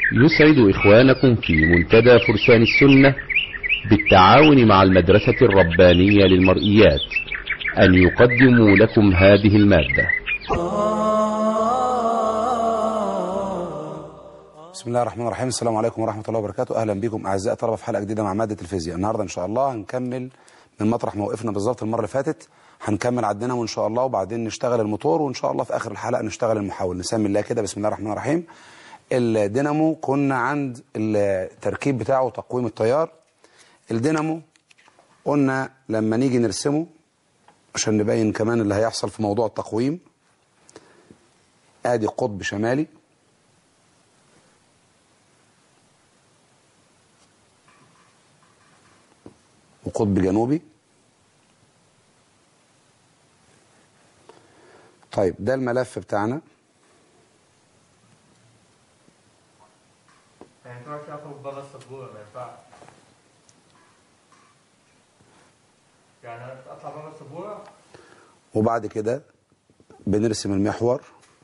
يسعد إخوانكم في منتدى فرسان السنة بالتعاون مع المدرسة الربانية للمرئيات أن يقدموا لكم هذه المادة بسم الله الرحمن الرحيم السلام عليكم ورحمة الله وبركاته أهلا بكم أعزائي الطلبة في حلقة جديدة مع مادة الفيزياء النهاردة إن شاء الله هنكمل من مطرح ما وقفنا بالظبط المرة اللي فاتت هنكمل عدنا وإن شاء الله وبعدين نشتغل الموتور وإن شاء الله في آخر الحلقة نشتغل المحول نسمي الله كده بسم الله الرحمن الرحيم الدينامو كنا عند التركيب بتاعه تقويم التيار الدينامو قلنا لما نيجي نرسمه عشان نبين كمان اللي هيحصل في موضوع التقويم ادي قطب شمالي وقطب جنوبي طيب ده الملف بتاعنا يعني تروح تاخد بره السبوره ما ينفعش يعني اطلع بره السبوره وبعد كده بنرسم المحور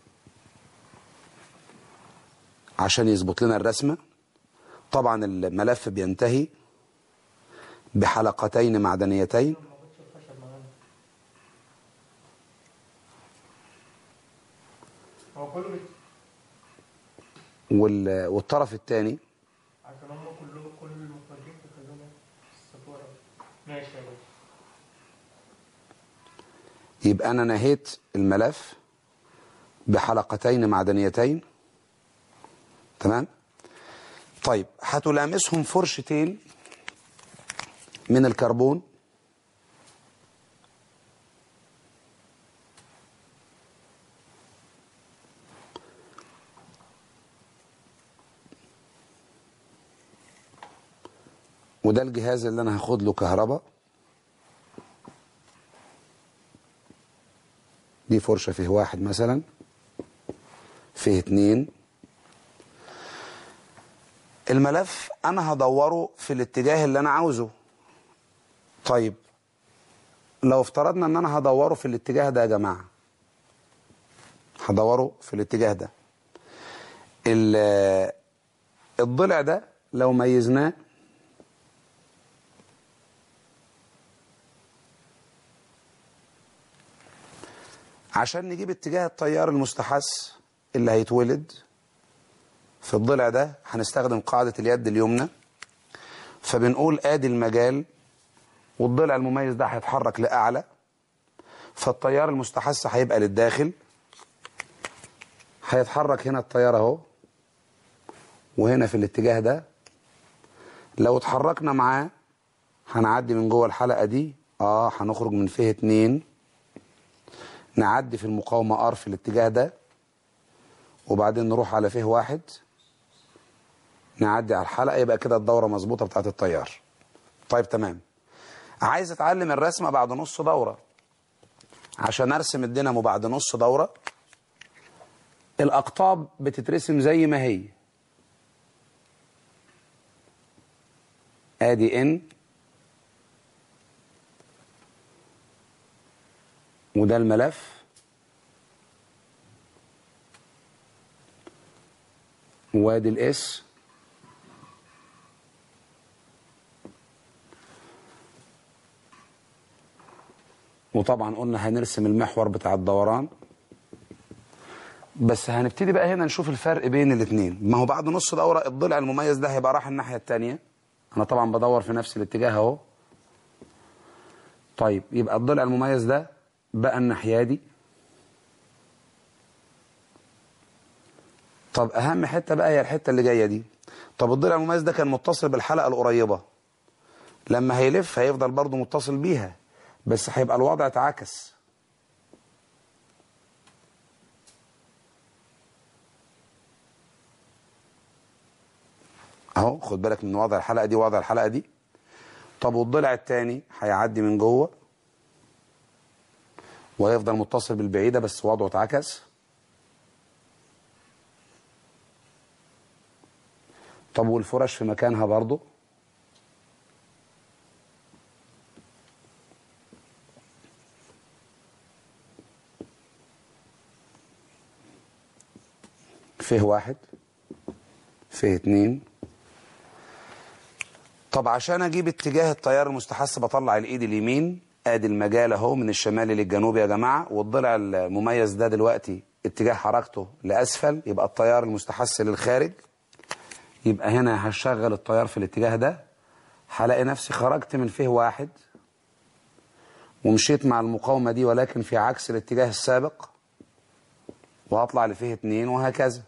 عشان يظبط لنا الرسمة طبعا الملف بينتهي بحلقتين معدنيتين هو كله بت... وال- والطرف الثاني عشان هم كلهم كل المخرجين بيخلونا السبوره ماشي يا باشا يبقى أنا نهيت الملف بحلقتين معدنيتين تمام طيب هتلامسهم فرشتين من الكربون وده الجهاز اللي انا هاخد له كهرباء دي فرشة فيه واحد مثلا فيه اتنين الملف انا هدوره في الاتجاه اللي انا عاوزه طيب لو افترضنا ان انا هدوره في الاتجاه ده يا جماعة هدوره في الاتجاه ده ال- الضلع ده لو ميزناه عشان نجيب اتجاه التيار المستحث اللي هيتولد في الضلع ده هنستخدم قاعدة اليد اليمنى فبنقول ادي المجال والضلع المميز ده هيتحرك لأعلى فالتيار المستحث هيبقى للداخل هيتحرك هنا التيار اهو وهنا في الاتجاه ده لو اتحركنا معاه هنعدي من جوه الحلقة دي اه هنخرج من فيه اتنين نعدي في المقاومة ار في الاتجاه ده وبعدين نروح على فيه واحد نعدي على الحلقة يبقى كده الدورة مظبوطة بتاعت التيار طيب تمام عايز اتعلم الرسمة بعد نص دورة عشان ارسم الدينامو بعد نص دورة الاقطاب بتترسم زي ما هي ادي ان وده الملف وادي الاس وطبعا قلنا هنرسم المحور بتاع الدوران بس هنبتدي بقى هنا نشوف الفرق بين الاثنين ما هو بعد نص دورة الضلع المميز ده هيبقى راح الناحية التانية انا طبعا بدور في نفس الاتجاه اهو طيب يبقى الضلع المميز ده بقى الناحية دي طب اهم حتة بقى هي الحتة اللي جاية دي طب الضلع المميز ده كان متصل بالحلقة القريبة لما هيلف هيفضل برضه متصل بيها بس هيبقى الوضع اتعكس اهو خد بالك من وضع الحلقة دي ووضع الحلقة دي طب والضلع التاني هيعدي من جوه وهيفضل متصل بالبعيدة بس وضعه اتعكس طب والفرش في مكانها برضه فيه واحد فيه اتنين طب عشان اجيب اتجاه التيار المستحث بطلع الايد اليمين ادي المجال اهو من الشمال للجنوب يا جماعه والضلع المميز ده دلوقتي اتجاه حركته لاسفل يبقى التيار المستحث للخارج يبقى هنا هشغل التيار في الاتجاه ده هلاقي نفسي خرجت من فيه واحد ومشيت مع المقاومة دي ولكن في عكس الاتجاه السابق وهطلع لفيه اتنين وهكذا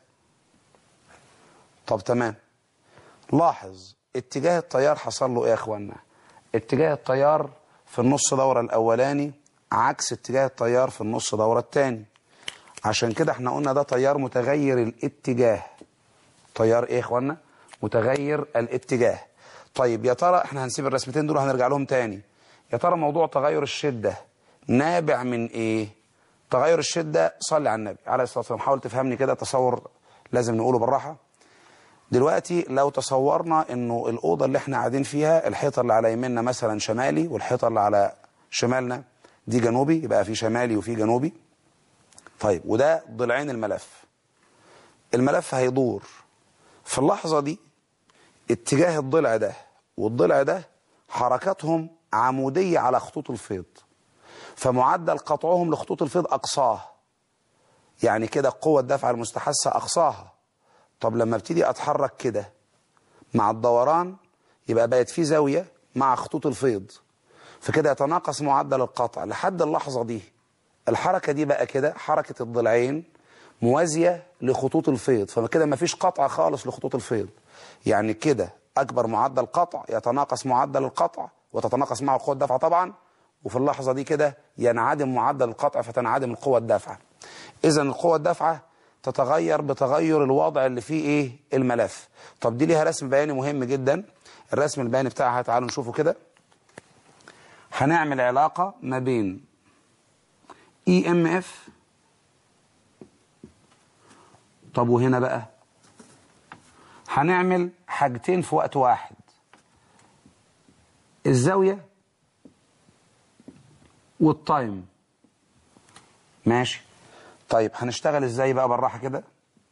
طب تمام لاحظ اتجاه التيار حصل له ايه يا اخوانا اتجاه التيار في النص دورة الاولاني عكس اتجاه التيار في النص دورة التاني عشان كده احنا قلنا ده تيار متغير الاتجاه تيار ايه يا اخوانا متغير الاتجاه طيب يا ترى احنا هنسيب الرسمتين دول وهنرجع لهم تاني يا ترى موضوع تغير الشدة نابع من ايه تغير الشدة صلي على النبي عليه الصلاة والسلام حاول تفهمني كده تصور لازم نقوله بالراحة دلوقتي لو تصورنا انه الأوضة اللي احنا قاعدين فيها الحيطة اللي على يميننا مثلا شمالي والحيطة اللي على شمالنا دي جنوبي يبقى في شمالي وفي جنوبي طيب وده ضلعين الملف الملف هيدور في اللحظة دي اتجاه الضلع ده والضلع ده حركاتهم عمودية على خطوط الفيض فمعدل قطعهم لخطوط الفيض أقصاه يعني كده قوة الدفع المستحثة أقصاها طب لما ابتدي أتحرك كده مع الدوران يبقى بقت في زاوية مع خطوط الفيض فكده يتناقص معدل القطع لحد اللحظة دي الحركة دي بقى كده حركة الضلعين موازية لخطوط الفيض فكده مفيش قطع خالص لخطوط الفيض يعني كده أكبر معدل قطع يتناقص معدل القطع وتتناقص معه قوة الدفع طبعا وفي اللحظة دي كده ينعدم معدل القطع فتنعدم القوة الدافعة إذا القوة الدافعة تتغير بتغير الوضع اللي فيه إيه الملف طب دي ليها رسم بياني مهم جدا الرسم البياني بتاعها تعالوا نشوفه كده هنعمل علاقة ما بين اي ام اف طب وهنا بقى هنعمل حاجتين في وقت واحد الزاوية والتايم ماشي طيب هنشتغل ازاي بقى بالراحة كده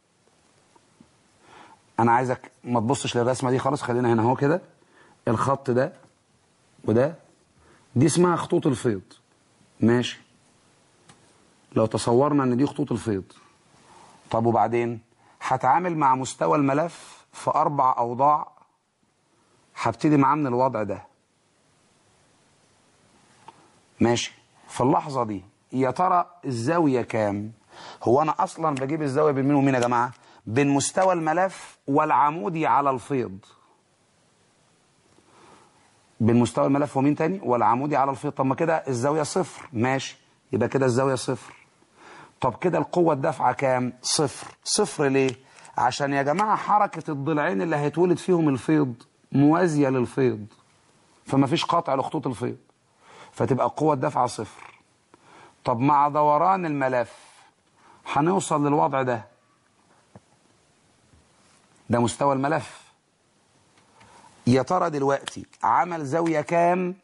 انا عايزك ما تبصش للرسمة دي خالص خلينا هنا اهو كده الخط ده وده دي اسمها خطوط الفيض ماشي لو تصورنا ان دي خطوط الفيض طب وبعدين هتعامل مع مستوى الملف في اربع اوضاع هبتدي معاه من الوضع ده ماشي في اللحظة دي يا ترى الزاوية كام هو انا اصلا بجيب الزاوية بين مين ومين يا جماعة بين مستوى الملف والعمودي على الفيض بين مستوى الملف ومين تاني والعمودي على الفيض طب ما كده الزاوية صفر ماشي يبقى كده الزاوية صفر طب كده القوة الدافعة كام صفر صفر ليه عشان يا جماعة حركة الضلعين اللي هيتولد فيهم الفيض موازية للفيض فما فيش قطع لخطوط الفيض فتبقى القوة الدافعة صفر طب مع دوران الملف هنوصل للوضع ده ده مستوى الملف يا ترى دلوقتي عمل زاوية كام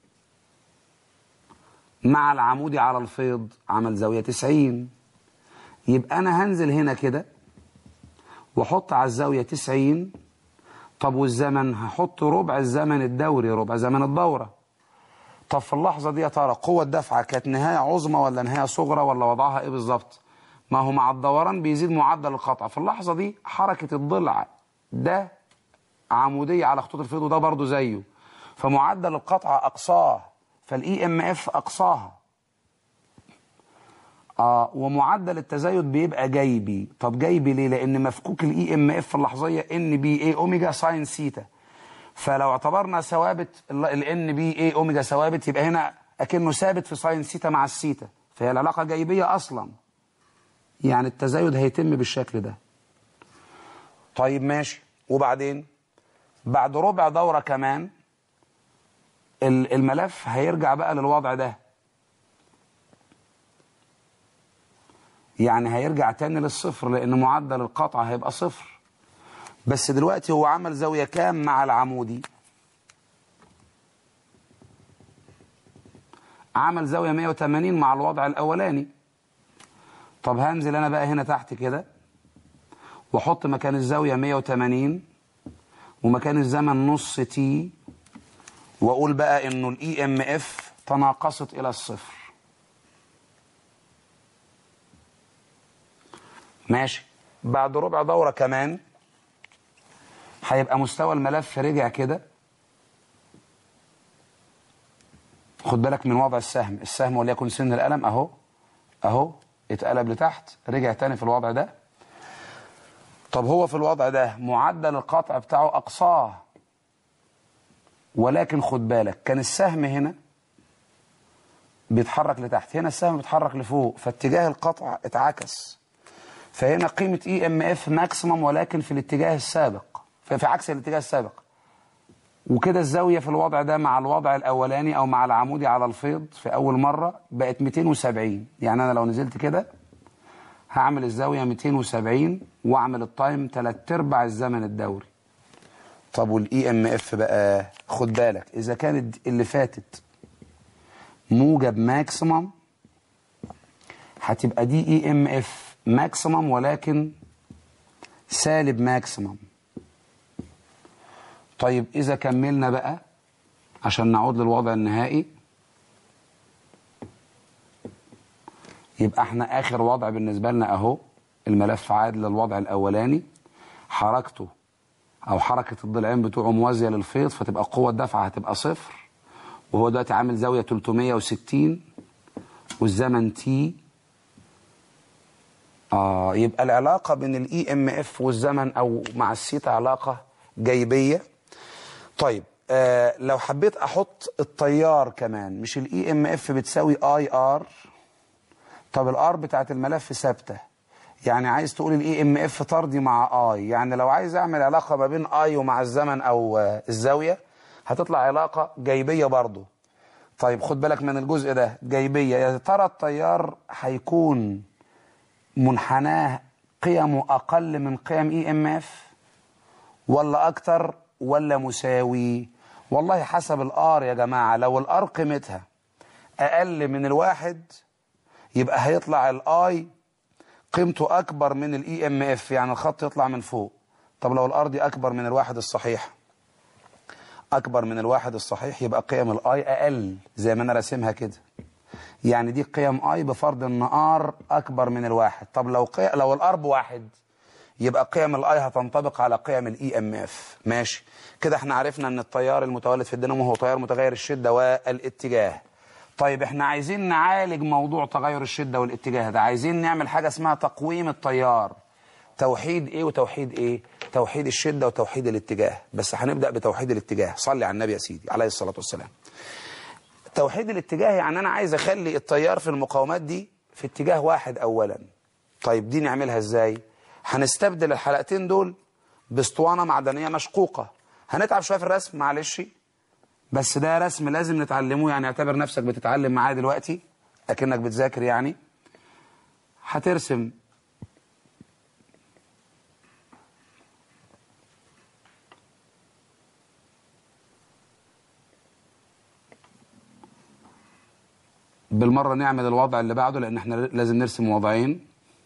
مع العمودي على الفيض عمل زاوية 90 يبقى أنا هنزل هنا كده واحط على الزاوية 90 طب والزمن هحط ربع الزمن الدوري ربع زمن الدورة طب في اللحظة دي يا ترى قوة الدفعة كانت نهاية عظمى ولا نهاية صغرى ولا وضعها ايه بالظبط ما هو مع الدوران بيزيد معدل القطع في اللحظة دي حركة الضلع ده عمودية على خطوط الفيض وده برضو زيه فمعدل القطع أقصاه فالاي ام اف أقصاها آه ومعدل التزايد بيبقى جايبي طب جايبي ليه لأن مفكوك الاي ام اف اللحظية ان بي اي اوميجا ساين سيتا فلو اعتبرنا ثوابت الان بي اي اوميجا ثوابت يبقى هنا اكنه ثابت في ساين سيتا مع السيتا فهي العلاقة جايبية أصلا يعني التزايد هيتم بالشكل ده طيب ماشي وبعدين بعد ربع دورة كمان الملف هيرجع بقى للوضع ده يعني هيرجع تاني للصفر لأن معدل القطع هيبقى صفر بس دلوقتي هو عمل زاوية كام مع العمودي عمل زاوية 180 مع الوضع الأولاني طب هنزل أنا بقى هنا تحت كده واحط مكان الزاويه 180 ومكان الزمن نص تي واقول بقى انه الاي ام اف تناقصت الى الصفر ماشي بعد ربع دوره كمان هيبقى مستوى الملف رجع كده خد بالك من وضع السهم السهم وليكن سن القلم اهو اهو اتقلب لتحت رجع تاني في الوضع ده طب هو في الوضع ده معدل القطع بتاعه اقصاه ولكن خد بالك كان السهم هنا بيتحرك لتحت هنا السهم بيتحرك لفوق فاتجاه القطع اتعكس فهنا قيمة اي ام اف ماكسيمم ولكن في الاتجاه السابق في في عكس الاتجاه السابق وكده الزاوية في الوضع ده مع الوضع الأولاني أو مع العمودي على الفيض في أول مرة بقت 270 يعني أنا لو نزلت كده هعمل الزاوية 270 وأعمل التايم تلات أرباع الزمن الدوري طب والاي ام اف بقى خد بالك إذا كانت اللي فاتت موجب ماكسيمم هتبقى دي اي ام اف ماكسيمم ولكن سالب ماكسيمم طيب إذا كملنا بقى عشان نعود للوضع النهائي يبقى احنا آخر وضع بالنسبة لنا أهو الملف عاد للوضع الأولاني حركته أو حركة الضلعين بتوعه موازية للفيض فتبقى قوة الدفع هتبقى صفر وهو دلوقتي عامل زاوية 360 والزمن تي آه يبقى العلاقة بين الاي ام اف والزمن أو مع السيتا علاقة جيبية طيب آه لو حبيت احط التيار كمان مش الاي ام اف بتساوي اي ار طب الار بتاعت الملف ثابته يعني عايز تقول الاي ام اف طردي مع اي يعني لو عايز اعمل علاقه ما بين اي ومع الزمن او آه الزاويه هتطلع علاقه جيبيه برضه طيب خد بالك من الجزء ده جيبيه يا ترى التيار هيكون منحناه قيمه اقل من قيم اي ام اف ولا اكتر ولا مساوي والله حسب الار يا جماعة لو الار قيمتها اقل من الواحد يبقى هيطلع الاي قيمته اكبر من الاي ام اف يعني الخط يطلع من فوق طب لو الار دي اكبر من الواحد الصحيح اكبر من الواحد الصحيح يبقى قيم الاي اقل زي ما انا راسمها كده يعني دي قيم اي بفرض ان ار اكبر من الواحد طب لو قي... لو الار بواحد يبقى قيم الاي هتنطبق على قيم الاي ام اف ماشي كده احنا عرفنا ان التيار المتولد في الدينامو هو تيار متغير الشده والاتجاه طيب احنا عايزين نعالج موضوع تغير الشده والاتجاه ده عايزين نعمل حاجه اسمها تقويم التيار توحيد ايه وتوحيد ايه توحيد الشده وتوحيد الاتجاه بس هنبدا بتوحيد الاتجاه صلي على النبي يا سيدي عليه الصلاه والسلام توحيد الاتجاه يعني انا عايز اخلي التيار في المقاومات دي في اتجاه واحد اولا طيب دي نعملها ازاي هنستبدل الحلقتين دول باسطوانه معدنيه مشقوقه هنتعب شويه في الرسم معلش بس ده رسم لازم نتعلمه يعني اعتبر نفسك بتتعلم معايا دلوقتي اكنك بتذاكر يعني هترسم بالمره نعمل الوضع اللي بعده لان احنا لازم نرسم وضعين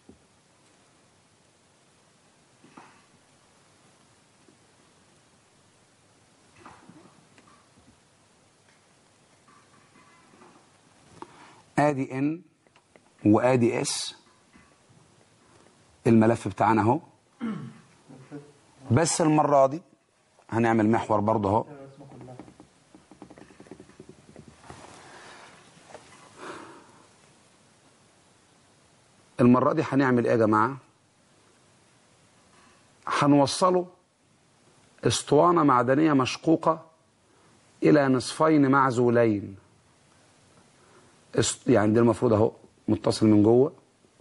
ادي ان وادي اس الملف بتاعنا اهو بس المره دي هنعمل محور برضه اهو الرسمة كلها المره دي هنعمل ايه يا جماعه هنوصله اسطوانه معدنيه مشقوقه الى نصفين معزولين است- يعني ده المفروض اهو متصل من جوه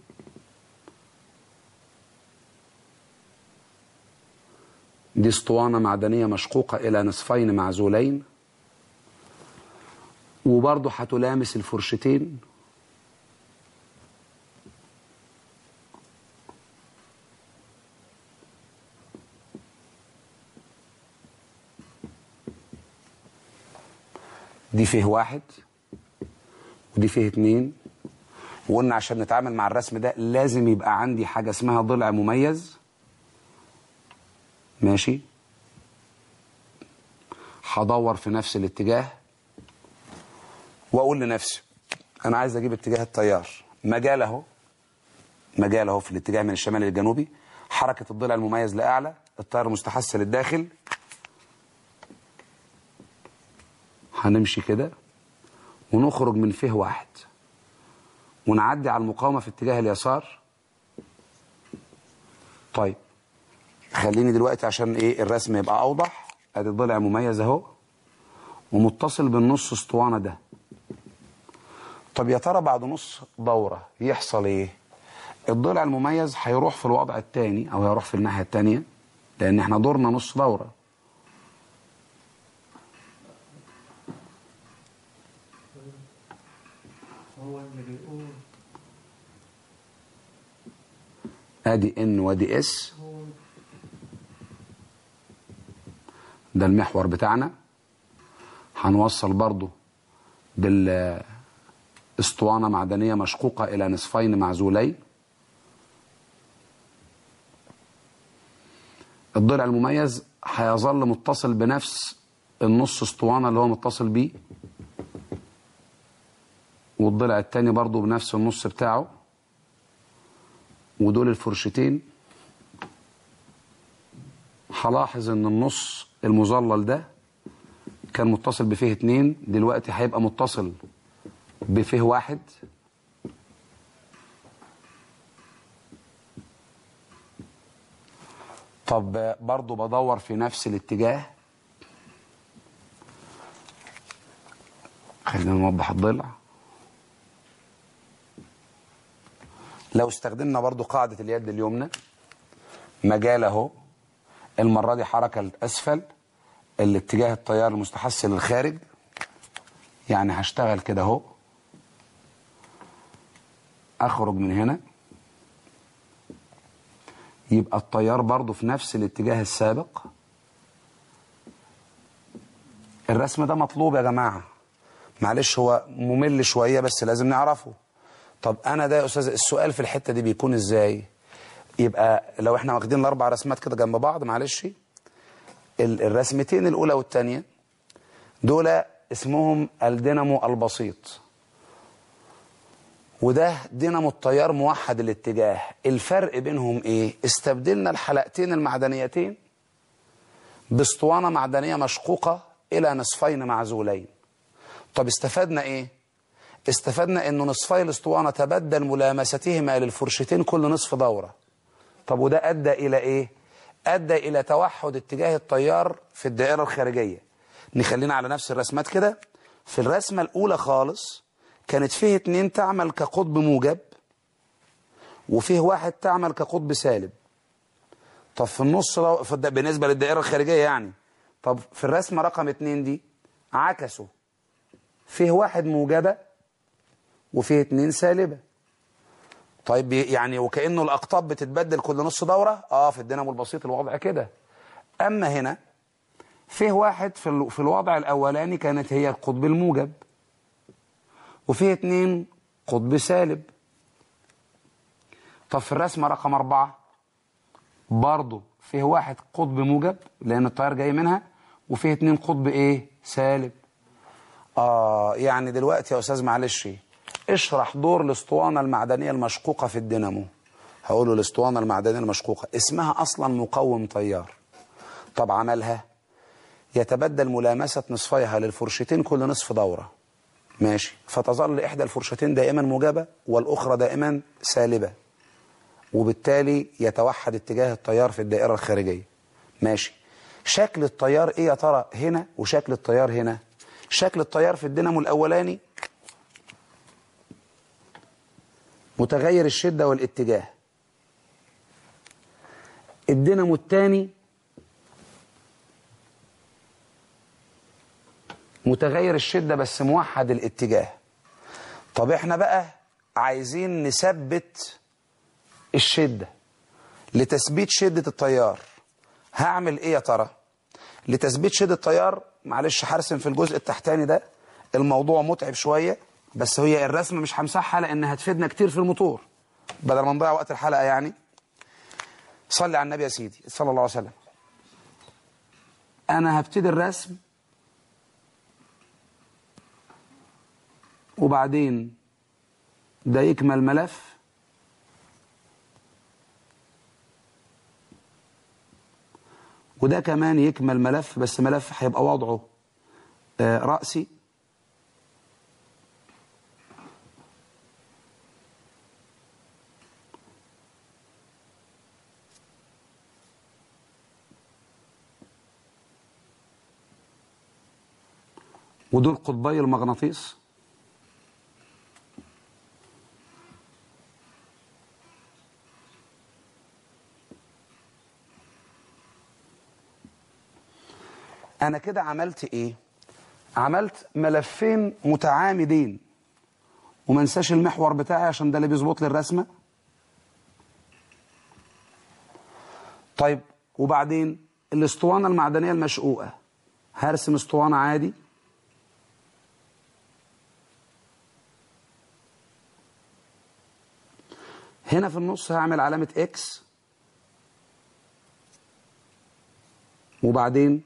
دي اسطوانة معدنية مشقوقة إلى نصفين معزولين وبرضه هتلامس الفرشتين دي فيه واحد ودي فيه اتنين وقلنا عشان نتعامل مع الرسم ده لازم يبقى عندي حاجة اسمها ضلع مميز ماشي هدور في نفس الاتجاه واقول لنفسي انا عايز اجيب اتجاه التيار مجال اهو مجال اهو في الاتجاه من الشمال للجنوبي حركة الضلع المميز لأعلى التيار المستحث للداخل هنمشي كده ونخرج من فيه واحد ونعدي على المقاومة في اتجاه اليسار طيب خليني دلوقتي عشان ايه الرسم يبقى اوضح ادي الضلع مميز اهو ومتصل بالنص اسطوانه ده طب يا ترى بعد نص دوره يحصل ايه الضلع المميز هيروح في الوضع الثاني او هيروح في الناحيه الثانيه لان احنا دورنا نص دوره هو اللي بيقول ادي ان وادي اس هو ده المحور بتاعنا هنوصل برضو بالاسطوانة معدنية مشقوقة إلى نصفين معزولين الضلع المميز هيظل متصل بنفس النص اسطوانة اللي هو متصل بيه والضلع التاني برضو بنفس النص بتاعه ودول الفرشتين هلاحظ ان النص المظلل ده كان متصل بفيه اتنين دلوقتي هيبقى متصل بفيه واحد طب برضو بدور في نفس الاتجاه خلينا نوضح الضلع لو استخدمنا برضو قاعدة اليد اليمنى مجال اهو المرة دي حركة الأسفل الاتجاه التيار المستحث للخارج يعني هشتغل كده اهو اخرج من هنا يبقى التيار برضو في نفس الاتجاه السابق الرسم ده مطلوب يا جماعة معلش هو ممل شوية بس لازم نعرفه طب انا ده يا استاذ السؤال في الحتة دي بيكون ازاي يبقى لو احنا واخدين الاربع رسمات كده جنب بعض معلش ال- الرسمتين الاولى والثانيه دول اسمهم الدينامو البسيط وده دينامو التيار موحد الاتجاه الفرق بينهم ايه استبدلنا الحلقتين المعدنيتين باسطوانه معدنيه مشقوقه الى نصفين معزولين طب استفدنا ايه استفدنا انه نصفي الاسطوانه تبدل ملامستهما للفرشتين كل نصف دوره طب وده ادى الى ايه ادى الى توحد اتجاه التيار في الدائره الخارجيه نخلينا على نفس الرسمات كده في الرسمه الاولى خالص كانت فيه اتنين تعمل كقطب موجب وفيه واحد تعمل كقطب سالب طب في النص ده في الد- بالنسبه للدائره الخارجيه يعني طب في الرسمه رقم اتنين دي عكسوا فيه واحد موجبه وفيه اتنين سالبه طيب بي- يعني وكأنه الأقطاب بتتبدل كل نص دورة اه في الدينامو البسيط الوضع كده أما هنا فيه واحد في, ال- في الوضع الأولاني كانت هي القطب الموجب وفيه اتنين قطب سالب طب في الرسمة رقم أربعة برضه فيه واحد قطب موجب لأن التيار جاي منها وفيه اتنين قطب إيه سالب آه يعني دلوقتي يا أستاذ معلش اشرح دور الاسطوانة المعدنية المشقوقة في الدينامو هقول له الاسطوانة المعدنية المشقوقة اسمها أصلا مقوم تيار طب عملها يتبدل ملامسة نصفيها للفرشتين كل نصف دورة ماشي فتظل إحدى الفرشتين دائما موجبة والأخرى دائما سالبة وبالتالي يتوحد اتجاه التيار في الدائرة الخارجية ماشي شكل التيار ايه يا ترى هنا وشكل التيار هنا شكل التيار في الدينامو الاولاني متغير الشدة والاتجاه الدينامو الثاني متغير الشدة بس موحد الاتجاه طب احنا بقى عايزين نثبت الشدة لتثبيت شدة التيار هعمل ايه يا ترى لتثبيت شدة التيار معلش هرسم في الجزء التحتاني ده الموضوع متعب شوية بس هي الرسمة مش همسحها لان هتفيدنا كتير في الموتور بدل ما نضيع وقت الحلقة يعني صلي على النبي يا سيدي صلى الله عليه وسلم انا هبتدي الرسم وبعدين ده يكمل ملف وده كمان يكمل ملف بس ملف هيبقى وضعه آه، رأسي ودول قطبي المغناطيس انا كده عملت ايه عملت ملفين متعامدين وما انساش المحور بتاعي عشان ده اللي بيظبط لي الرسمه طيب وبعدين الاسطوانه المعدنيه المشقوقه هرسم اسطوانه عادي هنا في النص هعمل علامه اكس وبعدين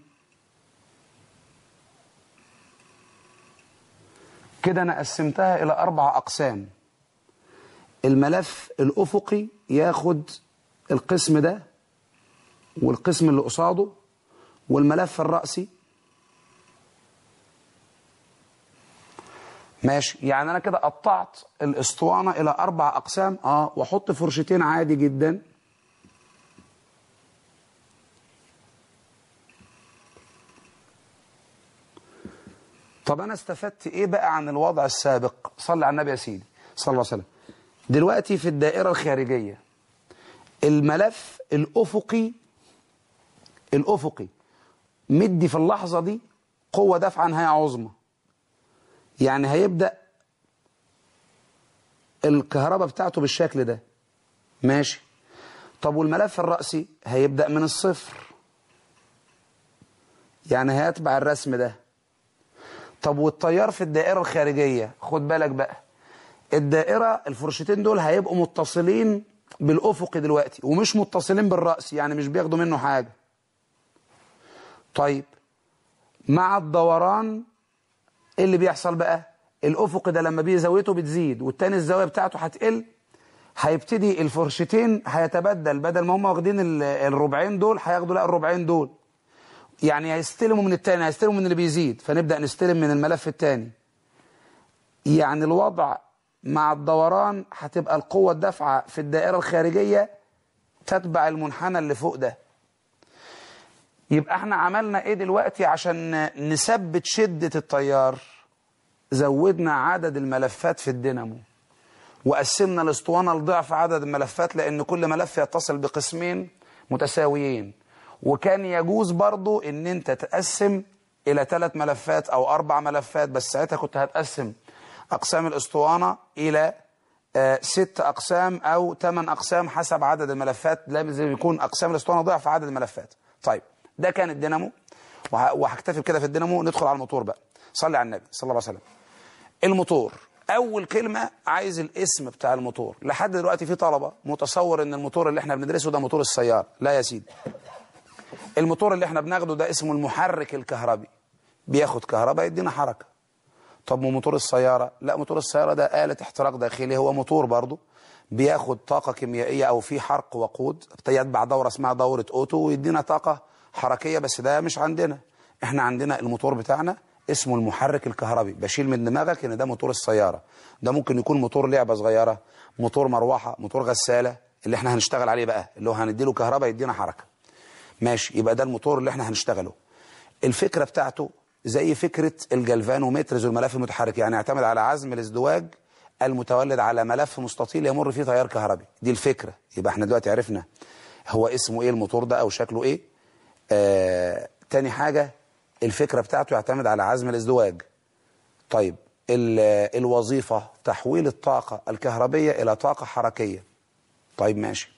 كده أنا قسمتها إلى أربع أقسام الملف الأفقي ياخد القسم ده والقسم اللي قصاده والملف الرأسي ماشي يعني أنا كده قطعت الأسطوانة إلى أربع أقسام آه وأحط فرشتين عادي جدا طب انا استفدت ايه بقى عن الوضع السابق صلى على النبي يا سيدي صلى الله عليه وسلم دلوقتي في الدائره الخارجيه الملف الافقي الافقي مدي في اللحظه دي قوه دفعه نهايه عظمى يعني هيبدا الكهرباء بتاعته بالشكل ده ماشي طب والملف الرأسي هيبدأ من الصفر يعني هيتبع الرسم ده طب والتيار في الدائرة الخارجية خد بالك بقى الدائرة الفرشتين دول هيبقوا متصلين بالأفق دلوقتي ومش متصلين بالرأس يعني مش بياخدوا منه حاجة طيب مع الدوران ايه اللي بيحصل بقى الأفق ده لما بيه زاويته بتزيد والتاني الزاوية بتاعته هتقل هيبتدي الفرشتين هيتبدل بدل ما هم واخدين ال- الربعين دول هياخدوا لا الربعين دول يعني هيستلموا من التاني هيستلموا من اللي بيزيد فنبدأ نستلم من الملف التاني يعني الوضع مع الدوران هتبقى القوة الدافعة في الدائرة الخارجية تتبع المنحنى اللي فوق ده يبقى احنا عملنا ايه دلوقتي عشان نثبت شدة التيار زودنا عدد الملفات في الدينامو وقسمنا الاسطوانة لضعف عدد الملفات لان كل ملف يتصل بقسمين متساويين وكان يجوز برضو ان انت تقسم الى ثلاث ملفات او اربع ملفات بس ساعتها كنت هتقسم اقسام الاسطوانة الى آه، ست اقسام او ثمان اقسام حسب عدد الملفات لازم يكون اقسام الاسطوانة ضعف عدد الملفات طيب ده كان الدينامو وه- وهكتفي بكده في الدينامو ندخل على الموتور بقى صلي على النبي صلى الله عليه وسلم الموتور اول كلمه عايز الاسم بتاع الموتور لحد دلوقتي في طلبه متصور ان الموتور اللي احنا بندرسه ده موتور السياره لا يا سيدي الموتور اللي احنا بناخده ده اسمه المحرك الكهربي بياخد كهرباء يدينا حركه طب وموتور السياره لا موتور السياره ده آلة احتراق داخلي هو موتور برضه بياخد طاقه كيميائيه او في حرق وقود يتبع دوره اسمها دوره اوتو ويدينا طاقه حركيه بس ده مش عندنا احنا عندنا الموتور بتاعنا اسمه المحرك الكهربي بشيل من دماغك ان ده موتور السياره ده ممكن يكون موتور لعبه صغيره موتور مروحه موتور غساله اللي احنا هنشتغل عليه بقى اللي هو هنديله كهرباء يدينا حركه ماشي يبقى ده الموتور اللي احنا هنشتغله الفكره بتاعته زي فكره الجلفانومترز والملف المتحرك يعني يعتمد على عزم الازدواج المتولد على ملف مستطيل يمر فيه تيار كهربي دي الفكره يبقى احنا دلوقتي عرفنا هو اسمه ايه الموتور ده او شكله ايه آه تاني حاجه الفكره بتاعته يعتمد على عزم الازدواج طيب ال- الوظيفه تحويل الطاقه الكهربيه الى طاقه حركيه طيب ماشي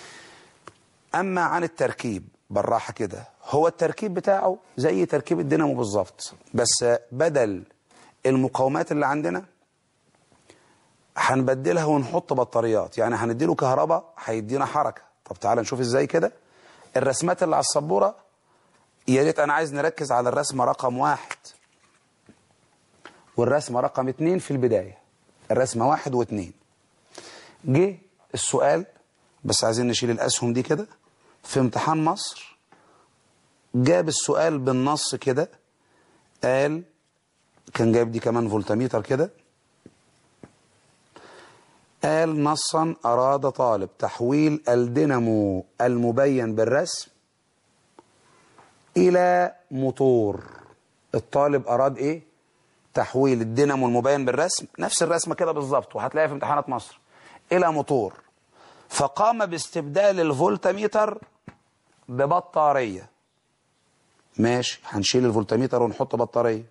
اما عن التركيب بالراحه كده هو التركيب بتاعه زي تركيب الدينامو بالظبط بس بدل المقاومات اللي عندنا هنبدلها ونحط بطاريات يعني هنديله كهرباء هيدينا حركه طب تعال نشوف ازاي كده الرسمات اللي على السبوره يا ريت انا عايز نركز على الرسمه رقم واحد والرسمه رقم اتنين في البدايه الرسمه واحد واتنين جه السؤال بس عايزين نشيل الاسهم دي كده في امتحان مصر جاب السؤال بالنص كده قال كان جايب دي كمان فولتميتر كده قال نصا أراد طالب تحويل الدينامو المبين بالرسم إلى موتور الطالب أراد إيه؟ تحويل الدينامو المبين بالرسم نفس الرسمة كده بالظبط وهتلاقيها في امتحانات مصر إلى موتور فقام باستبدال الفولتميتر ببطارية ماشي هنشيل الفولتميتر ونحط بطارية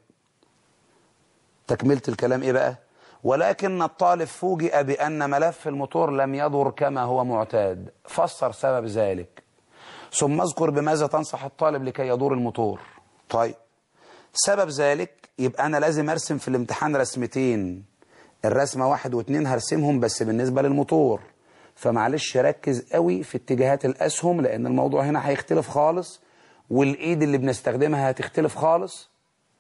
تكملة الكلام إيه بقى؟ ولكن الطالب فوجئ بأن ملف الموتور لم يدور كما هو معتاد فسر سبب ذلك ثم اذكر بماذا تنصح الطالب لكي يدور الموتور طيب سبب ذلك يبقى أنا لازم أرسم في الامتحان رسمتين الرسمة واحد واثنين هرسمهم بس بالنسبة للموتور فمعلش ركز قوي في اتجاهات الأسهم لأن الموضوع هنا هيختلف خالص والإيد اللي بنستخدمها هتختلف خالص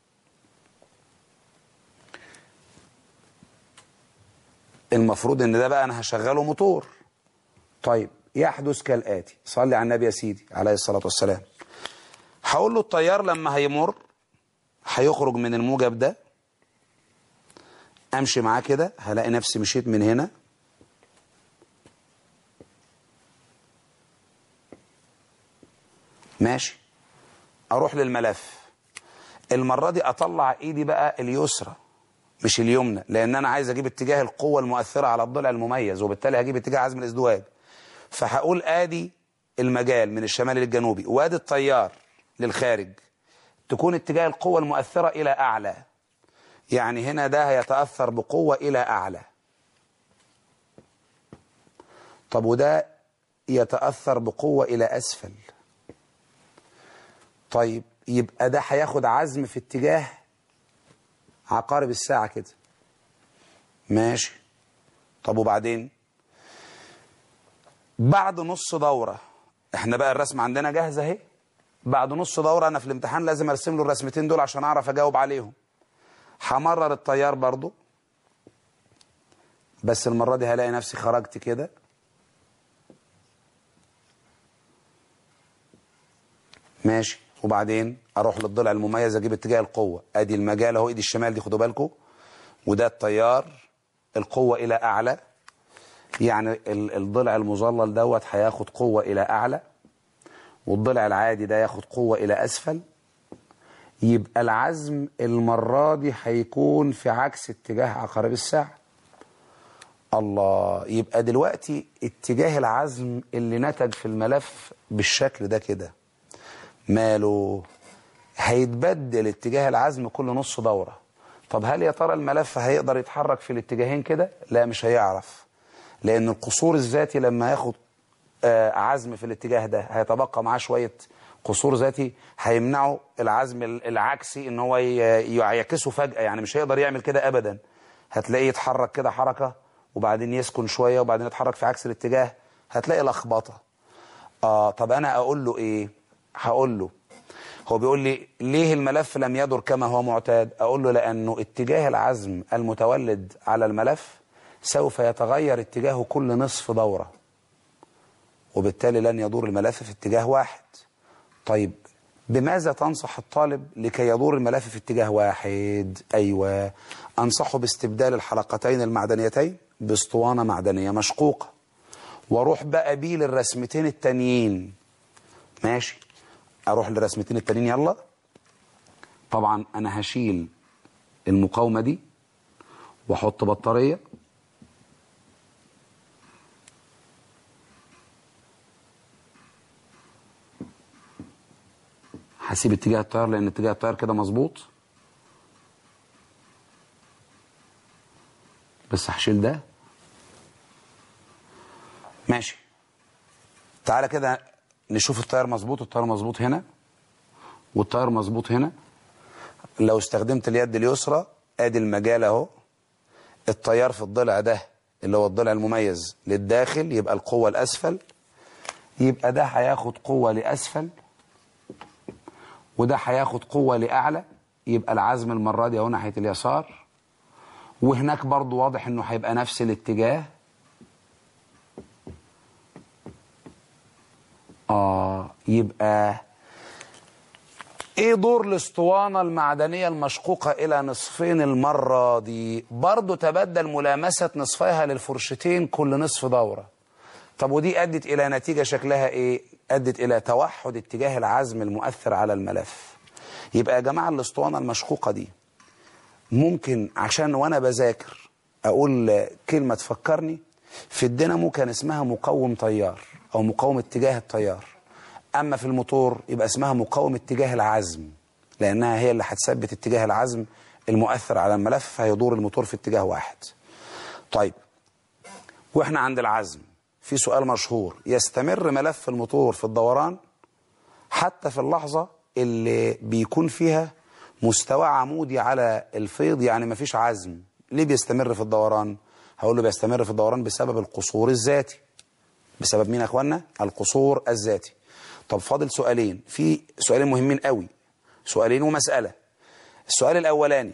المفروض ان ده بقى انا هشغله موتور طيب يحدث كالاتي صلي على النبي يا سيدي عليه الصلاه والسلام هقول له التيار لما هيمر هيخرج من الموجب ده امشي معاه كده هلاقي نفسي مشيت من هنا ماشي اروح للملف المره دي اطلع ايدي بقى اليسرى مش اليمنى لان انا عايز اجيب اتجاه القوه المؤثره على الضلع المميز وبالتالي هجيب اتجاه عزم الازدواج فهقول ادي المجال من الشمال للجنوبي وادي التيار للخارج تكون اتجاه القوه المؤثره الى اعلى يعني هنا ده هيتاثر بقوه الى اعلى طب وده يتاثر بقوه الى اسفل طيب يبقى ده هياخد عزم في اتجاه عقارب الساعة كده ماشي طب وبعدين بعد نص دورة احنا بقى الرسم عندنا جاهزة اهي بعد نص دورة انا في الامتحان لازم ارسم له الرسمتين دول عشان اعرف اجاوب عليهم همرر التيار برضو بس المرة دي هلاقي نفسي خرجت كده ماشي وبعدين اروح للضلع المميز اجيب اتجاه القوه ادي المجال اهو ايدي الشمال دي خدوا بالكم وده التيار القوه الى اعلى يعني ال- الضلع المظلل دوت هياخد قوه الى اعلى والضلع العادي ده ياخد قوه الى اسفل يبقى العزم المره دي هيكون في عكس اتجاه عقارب الساعه الله يبقى دلوقتي اتجاه العزم اللي نتج في الملف بالشكل ده كده ماله هيتبدل اتجاه العزم كل نص دورة طب هل يا ترى الملف هيقدر يتحرك في الاتجاهين كده لا مش هيعرف لان القصور الذاتي لما ياخد آه، عزم في الاتجاه ده هيتبقى معاه شوية قصور ذاتي هيمنعوا العزم ال- العكسي ان هو ي- يعكسه فجأة يعني مش هيقدر يعمل كده ابدا هتلاقيه يتحرك كده حركة وبعدين يسكن شوية وبعدين يتحرك في عكس الاتجاه هتلاقي لخبطة اه طب انا اقول له ايه هقول له هو بيقول لي ليه الملف لم يدر كما هو معتاد اقول له لانه اتجاه العزم المتولد على الملف سوف يتغير اتجاهه كل نصف دورة وبالتالي لن يدور الملف في اتجاه واحد طيب بماذا تنصح الطالب لكي يدور الملف في اتجاه واحد ايوه انصحه باستبدال الحلقتين المعدنيتين باسطوانة معدنية مشقوقة واروح بقى بيه للرسمتين التانيين ماشي اروح للرسمتين التانيين يلا طبعا انا هشيل المقاومة دي واحط بطارية هسيب اتجاه التيار لان اتجاه التيار كده مظبوط بس هشيل ده ماشي تعالى كده نشوف التيار مظبوط التيار مظبوط هنا والتيار مظبوط هنا لو استخدمت اليد اليسرى ادي المجال اهو التيار في الضلع ده اللي هو الضلع المميز للداخل يبقى القوة الأسفل يبقى ده هياخد قوة لأسفل وده هياخد قوة لأعلى يبقى العزم المرة دي اهو ناحية اليسار وهناك برضو واضح انه هيبقى نفس الاتجاه اه يبقى ايه دور الاسطوانة المعدنية المشقوقة الى نصفين المرة دي برضو تبدل ملامسة نصفيها للفرشتين كل نصف دورة طب ودي ادت الى نتيجة شكلها ايه ادت الى توحد اتجاه العزم المؤثر على الملف يبقى يا جماعة الاسطوانة المشقوقة دي ممكن عشان وانا بذاكر اقول كلمة تفكرني في الدينامو كان اسمها مقوم تيار او مقاوم اتجاه التيار اما في الموتور يبقى اسمها مقاوم اتجاه العزم لانها هي اللي هتثبت اتجاه العزم المؤثر على الملف فيدور الموتور في اتجاه واحد طيب واحنا عند العزم في سؤال مشهور يستمر ملف الموتور في الدوران حتى في اللحظة اللي بيكون فيها مستوى عمودي على الفيض يعني مفيش عزم ليه بيستمر في الدوران هقول له بيستمر في الدوران بسبب القصور الذاتي بسبب مين يا اخوانا القصور الذاتي طب فاضل سؤالين في سؤالين مهمين قوي سؤالين ومسألة السؤال الأولاني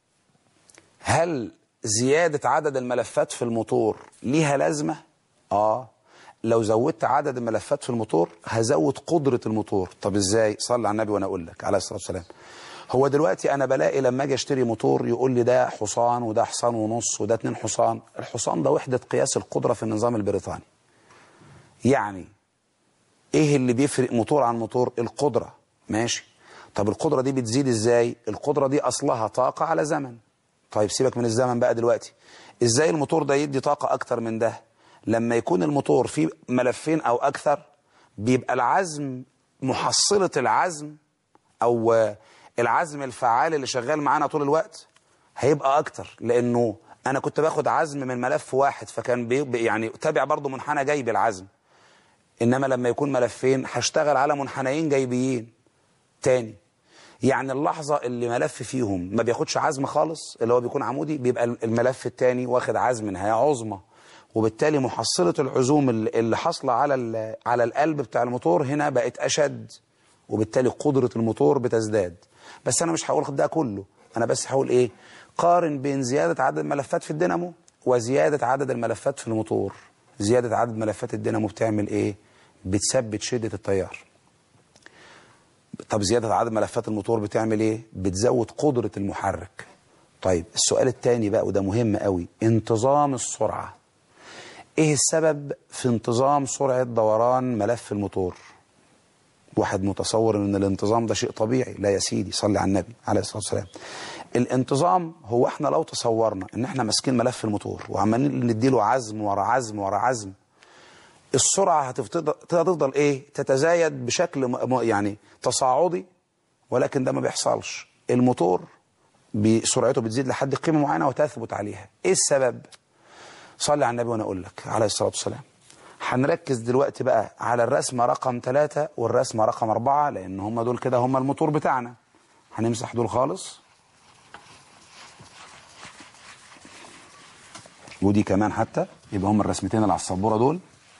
هل زيادة عدد الملفات في الموتور ليها لازمة اه لو زودت عدد الملفات في الموتور هزود قدرة الموتور طب ازاي صلي على النبي وانا اقول لك عليه الصلاة والسلام هو دلوقتي انا بلاقي لما اجي اشتري موتور يقول لي ده حصان وده حصان ونص وده اتنين حصان الحصان ده وحدة قياس القدرة في النظام البريطاني يعني ايه اللي بيفرق موتور عن موتور القدرة ماشي طب القدرة دي بتزيد ازاي القدرة دي اصلها طاقة على زمن طيب سيبك من الزمن بقى دلوقتي ازاي الموتور ده يدي طاقة اكتر من ده لما يكون الموتور فيه ملفين او اكثر بيبقى العزم محصلة العزم او العزم الفعال اللي شغال معانا طول الوقت هيبقى اكتر لانه انا كنت باخد عزم من ملف واحد فكان بي يعني تابع برضه منحنى جايب العزم انما لما يكون ملفين هشتغل على منحنيين جايبيين تاني يعني اللحظة اللي ملف فيهم ما بياخدش عزم خالص اللي هو بيكون عمودي بيبقى الملف التاني واخد عزم نهاية عظمى وبالتالي محصلة العزوم اللي حاصلة على على القلب بتاع الموتور هنا بقت أشد وبالتالي قدرة الموتور بتزداد بس أنا مش هقول ده كله أنا بس هقول إيه قارن بين زيادة عدد الملفات في الدينامو وزيادة عدد الملفات في الموتور زيادة عدد ملفات الدينامو بتعمل إيه بتثبت شدة التيار طب زيادة عدد ملفات الموتور بتعمل ايه بتزود قدرة المحرك طيب السؤال الثاني بقى وده مهم قوي انتظام السرعة ايه السبب في انتظام سرعة دوران ملف الموتور واحد متصور ان الانتظام ده شيء طبيعي لا يا سيدي صلي على النبي عليه الصلاة والسلام الانتظام هو احنا لو تصورنا ان احنا ماسكين ملف الموتور وعمالين نديله عزم ورا عزم ورا عزم السرعة هتفضل ايه تتزايد بشكل يعني تصاعدي ولكن ده ما بيحصلش الموتور سرعته بتزيد لحد قيمة معينة وتثبت عليها ايه السبب صلي على النبي وانا اقول لك عليه الصلاة والسلام هنركز دلوقتي بقى على الرسمة رقم ثلاثة والرسمة رقم أربعة لأن هم دول كده هم الموتور بتاعنا هنمسح دول خالص ودي كمان حتى يبقى هم الرسمتين اللي على السبورة دول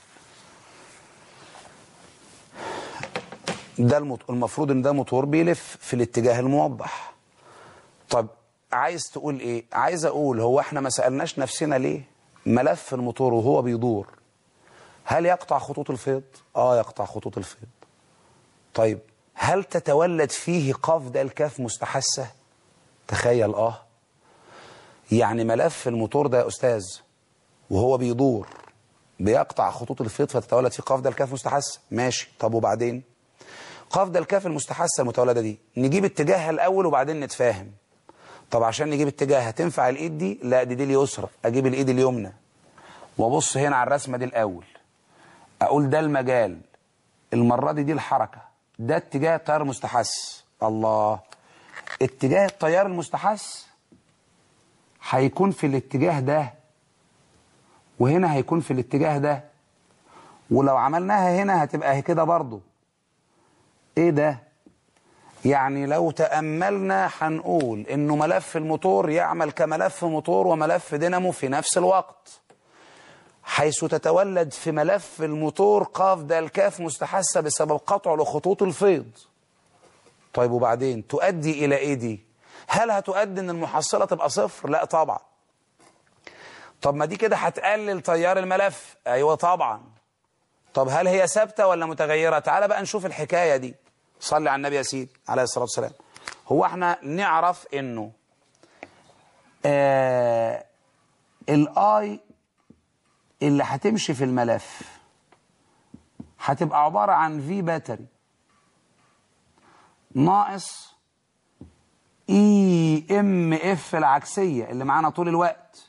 ده المفروض ان ده موتور بيلف في الاتجاه الموضح طب عايز تقول ايه عايز اقول هو احنا ما سألناش نفسنا ليه ملف الموتور وهو بيدور هل يقطع خطوط الفيض اه يقطع خطوط الفيض طيب هل تتولد فيه قاف ده الكاف مستحثة تخيل اه يعني ملف الموتور ده يا استاذ وهو بيدور بيقطع خطوط الفيض فتتولد فيه قاف ده الكاف مستحثة ماشي طب وبعدين قاف ده الكاف المستحثة المتولدة دي نجيب اتجاهها الأول وبعدين نتفاهم طب عشان نجيب اتجاهها تنفع الإيد دي لا دي دي اليسرى أجيب الإيد اليمنى وأبص هنا على الرسمة دي الأول أقول ده المجال المرة دي دي الحركة ده اتجاه التيار المستحث الله اتجاه التيار المستحث هيكون في الاتجاه ده وهنا هيكون في الاتجاه ده ولو عملناها هنا هتبقى كده برضه ايه ده يعني لو تأملنا هنقول انه ملف الموتور يعمل كملف موتور وملف دينامو في نفس الوقت حيث تتولد في ملف الموتور قاف ده الكاف مستحثة بسبب قطع لخطوط الفيض طيب وبعدين تؤدي الى ايه دي هل هتؤدي ان المحصله تبقى صفر لا طبعا طب ما دي كده هتقلل تيار الملف ايوه طبعا طب هل هي ثابته ولا متغيره تعال بقى نشوف الحكايه دي صلي على النبي يا سيدي عليه الصلاه والسلام هو احنا نعرف انه آه الاي اللي هتمشي في الملف هتبقى عباره عن في باتري ناقص اي ام اف العكسيه اللي معانا طول الوقت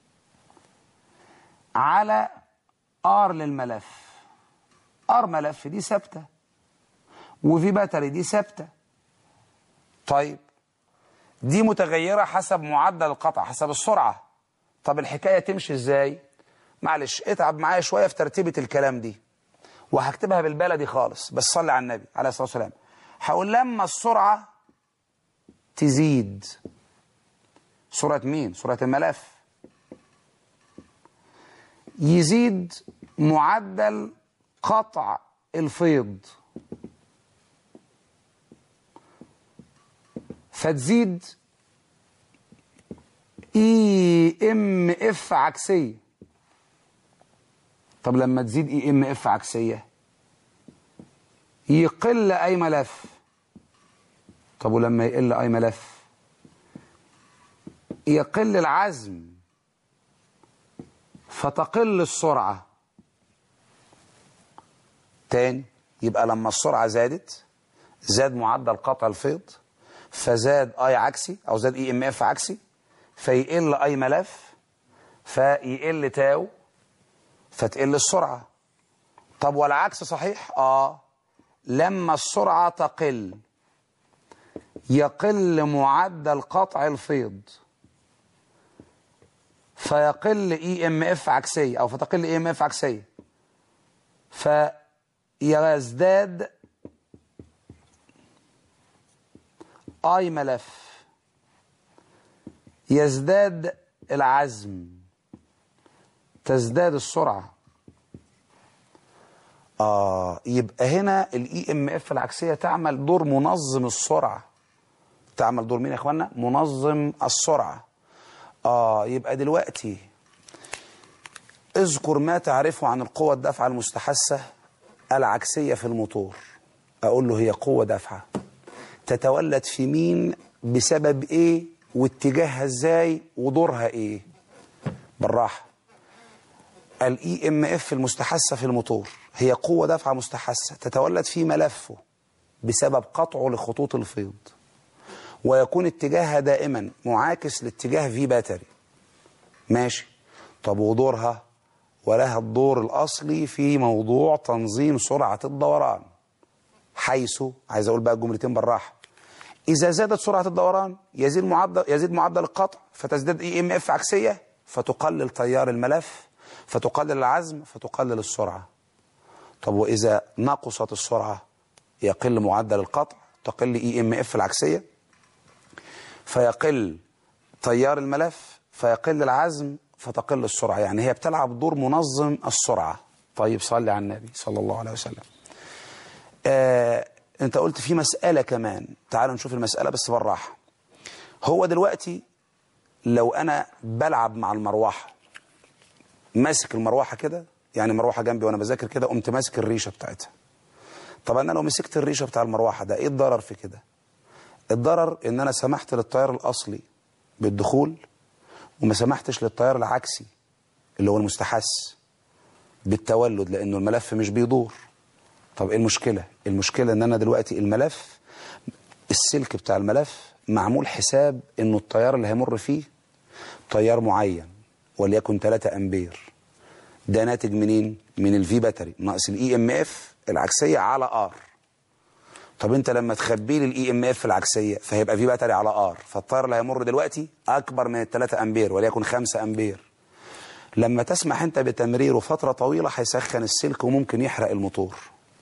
على ار للملف ار ملف دي ثابته وفي باتري دي ثابته طيب دي متغيره حسب معدل القطع حسب السرعه طب الحكايه تمشي ازاي معلش اتعب معايا شويه في ترتيبه الكلام دي وهكتبها بالبلدي خالص بس صلي على النبي عليه الصلاه والسلام هقول لما السرعه تزيد سرعه مين سرعه الملف يزيد معدل قطع الفيض فتزيد اي ام اف عكسيه طب لما تزيد اي ام اف عكسيه يقل اي ملف طب ولما يقل اي ملف يقل العزم فتقل السرعه تاني يبقى لما السرعه زادت زاد معدل قطع الفيض فزاد اي عكسي او زاد اي ام اف عكسي فيقل اي ملف فيقل تاو فتقل السرعه طب والعكس صحيح اه لما السرعه تقل يقل معدل قطع الفيض فيقل اي ام اف عكسيه او فتقل اي ام اف عكسيه فيزداد اي ملف يزداد العزم تزداد السرعه اه يبقى هنا الاي ام اف العكسيه تعمل دور منظم السرعه تعمل دور مين يا اخوانا منظم السرعه اه يبقى دلوقتي اذكر ما تعرفه عن القوة الدافعة المستحثة العكسية في الموتور أقول له هي قوة دافعة تتولد في مين بسبب إيه واتجاهها إزاي ودورها إيه بالراحة الاي ام اف المستحثة في الموتور هي قوة دافعة مستحثة تتولد في ملفه بسبب قطعه لخطوط الفيض ويكون اتجاهها دائما معاكس لاتجاه في باتري ماشي طب ودورها ولها الدور الأصلي في موضوع تنظيم سرعة الدوران حيث عايز أقول بقى الجملتين بالراحة إذا زادت سرعة الدوران يزيد معدل يزيد معدل القطع فتزداد اي ام اف عكسية فتقلل تيار الملف فتقلل العزم فتقلل السرعة طب وإذا نقصت السرعة يقل معدل القطع تقل اي ام اف العكسية فيقل تيار الملف فيقل العزم فتقل السرعة يعني هي بتلعب دور منظم السرعة طيب صلي على النبي صلى الله عليه وسلم آه انت قلت في مسألة كمان تعالوا نشوف المسألة بس بالراحة هو دلوقتي لو انا بلعب مع المروحة ماسك المروحة كده يعني مروحة جنبي وانا بذاكر كده قمت ماسك الريشة بتاعتها طب انا لو مسكت الريشة بتاع المروحة ده ايه الضرر في كده الضرر ان انا سمحت للتيار الاصلي بالدخول وما سمحتش للتيار العكسي اللي هو المستحث بالتولد لانه الملف مش بيدور طب ايه المشكله المشكله ان انا دلوقتي الملف السلك بتاع الملف معمول حساب انه التيار اللي هيمر فيه تيار معين وليكن 3 امبير ده ناتج منين من الفي باتري ناقص الاي ام اف العكسيه على ار طب انت لما تخبي لي الاي ام اف العكسيه فهيبقى في باتري على ار فالتيار اللي هيمر دلوقتي اكبر من ال 3 امبير وليكن 5 امبير لما تسمح انت بتمريره فتره طويله هيسخن السلك وممكن يحرق الموتور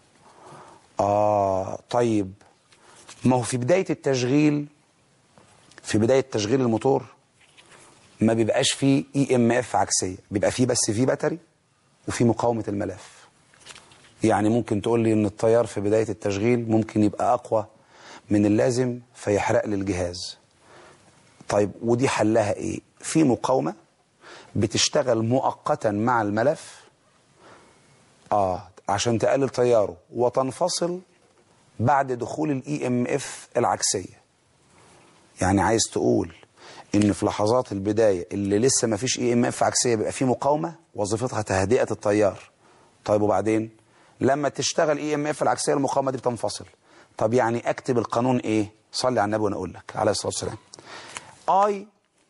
اه طيب ما هو في بدايه التشغيل في بدايه تشغيل الموتور ما بيبقاش فيه اي ام اف عكسيه بيبقى فيه بس فيه باتري وفي مقاومه الملف يعني ممكن تقول لي ان التيار في بدايه التشغيل ممكن يبقى اقوى من اللازم فيحرق لي الجهاز طيب ودي حلها ايه في مقاومة بتشتغل مؤقتا مع الملف اه عشان تقلل تياره وتنفصل بعد دخول الاي ام اف العكسيه يعني عايز تقول ان في لحظات البدايه اللي لسه ما فيش اي ام اف عكسيه بيبقى في مقاومه وظيفتها تهدئه التيار طيب وبعدين لما تشتغل اي ام اف العكسيه المقاومه دي بتنفصل طب يعني اكتب القانون ايه صلي على النبي وانا اقول لك عليه الصلاه والسلام اي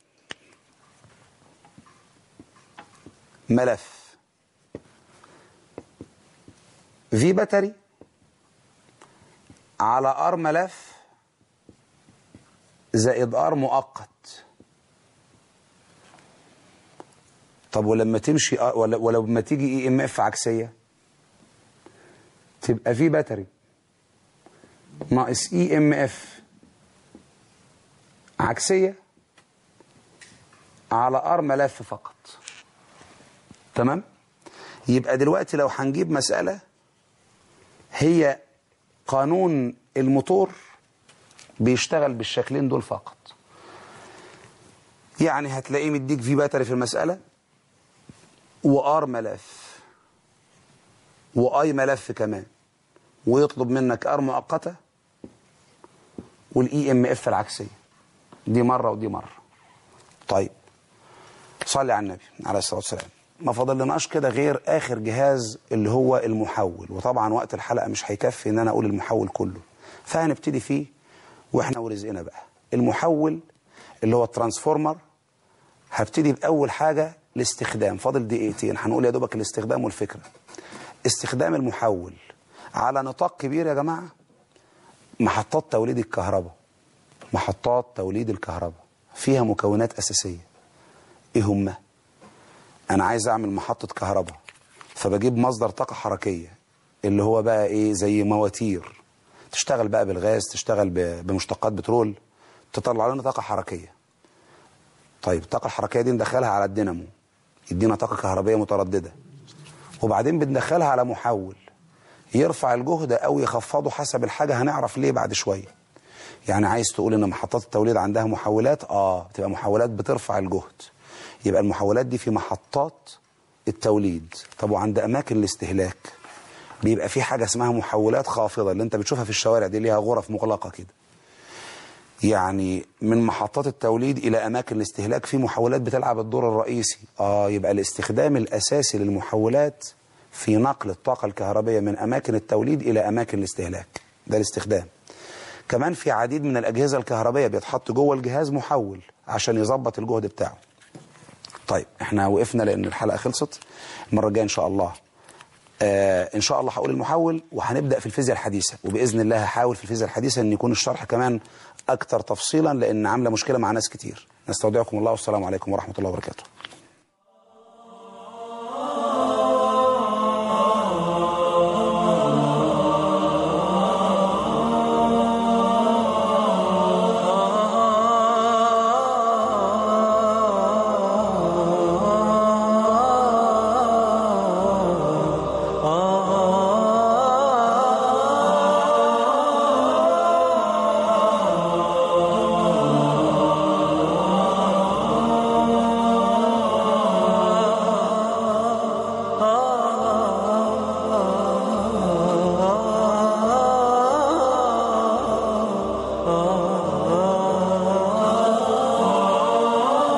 ملف في باتري على ار ملف زائد ار مؤقت طب ولما تمشي ولا ولما تيجي اي ام اف عكسيه تبقى في باتري ناقص اي ام اف عكسيه على ار ملف فقط تمام يبقى دلوقتي لو هنجيب مساله هي قانون الموتور بيشتغل بالشكلين دول فقط يعني هتلاقيه مديك في باتري في المسألة وار ملف واي ملف كمان ويطلب منك ار مؤقتة والاي ام اف العكسية دي مرة ودي مرة طيب صلي على النبي عليه الصلاة والسلام ما فاضلناش كده غير اخر جهاز اللي هو المحول وطبعا وقت الحلقه مش هيكفي ان انا اقول المحول كله فهنبتدي فيه واحنا ورزقنا بقى المحول اللي هو الترانسفورمر هبتدي باول حاجه الاستخدام فاضل دقيقتين هنقول يا دوبك الاستخدام والفكره استخدام المحول على نطاق كبير يا جماعه محطات توليد الكهرباء محطات توليد الكهرباء فيها مكونات اساسيه ايه هما انا عايز اعمل محطة كهرباء فبجيب مصدر طاقة حركية اللي هو بقى ايه زي مواتير تشتغل بقى بالغاز تشتغل بمشتقات بترول تطلع لنا طاقة حركية طيب الطاقة الحركية دي ندخلها على الدينامو يدينا طاقة كهربية مترددة وبعدين بندخلها على محول يرفع الجهد او يخفضه حسب الحاجة هنعرف ليه بعد شوية يعني عايز تقول ان محطات التوليد عندها محولات اه بتبقى محولات بترفع الجهد يبقى المحولات دي في محطات التوليد طب وعند اماكن الاستهلاك بيبقى في حاجه اسمها محولات خافضه اللي انت بتشوفها في الشوارع دي ليها غرف مغلقه كده يعني من محطات التوليد الى اماكن الاستهلاك في محولات بتلعب الدور الرئيسي اه يبقى الاستخدام الاساسي للمحولات في نقل الطاقه الكهربائيه من اماكن التوليد الى اماكن الاستهلاك ده الاستخدام كمان في عديد من الاجهزه الكهربائيه بيتحط جوه الجهاز محول عشان يظبط الجهد بتاعه طيب احنا وقفنا لان الحلقه خلصت المره الجايه ان شاء الله آه ان شاء الله هقول المحول وهنبدا في الفيزياء الحديثه وباذن الله هحاول في الفيزياء الحديثه ان يكون الشرح كمان اكثر تفصيلا لان عامله مشكله مع ناس كتير نستودعكم الله والسلام عليكم ورحمه الله وبركاته ah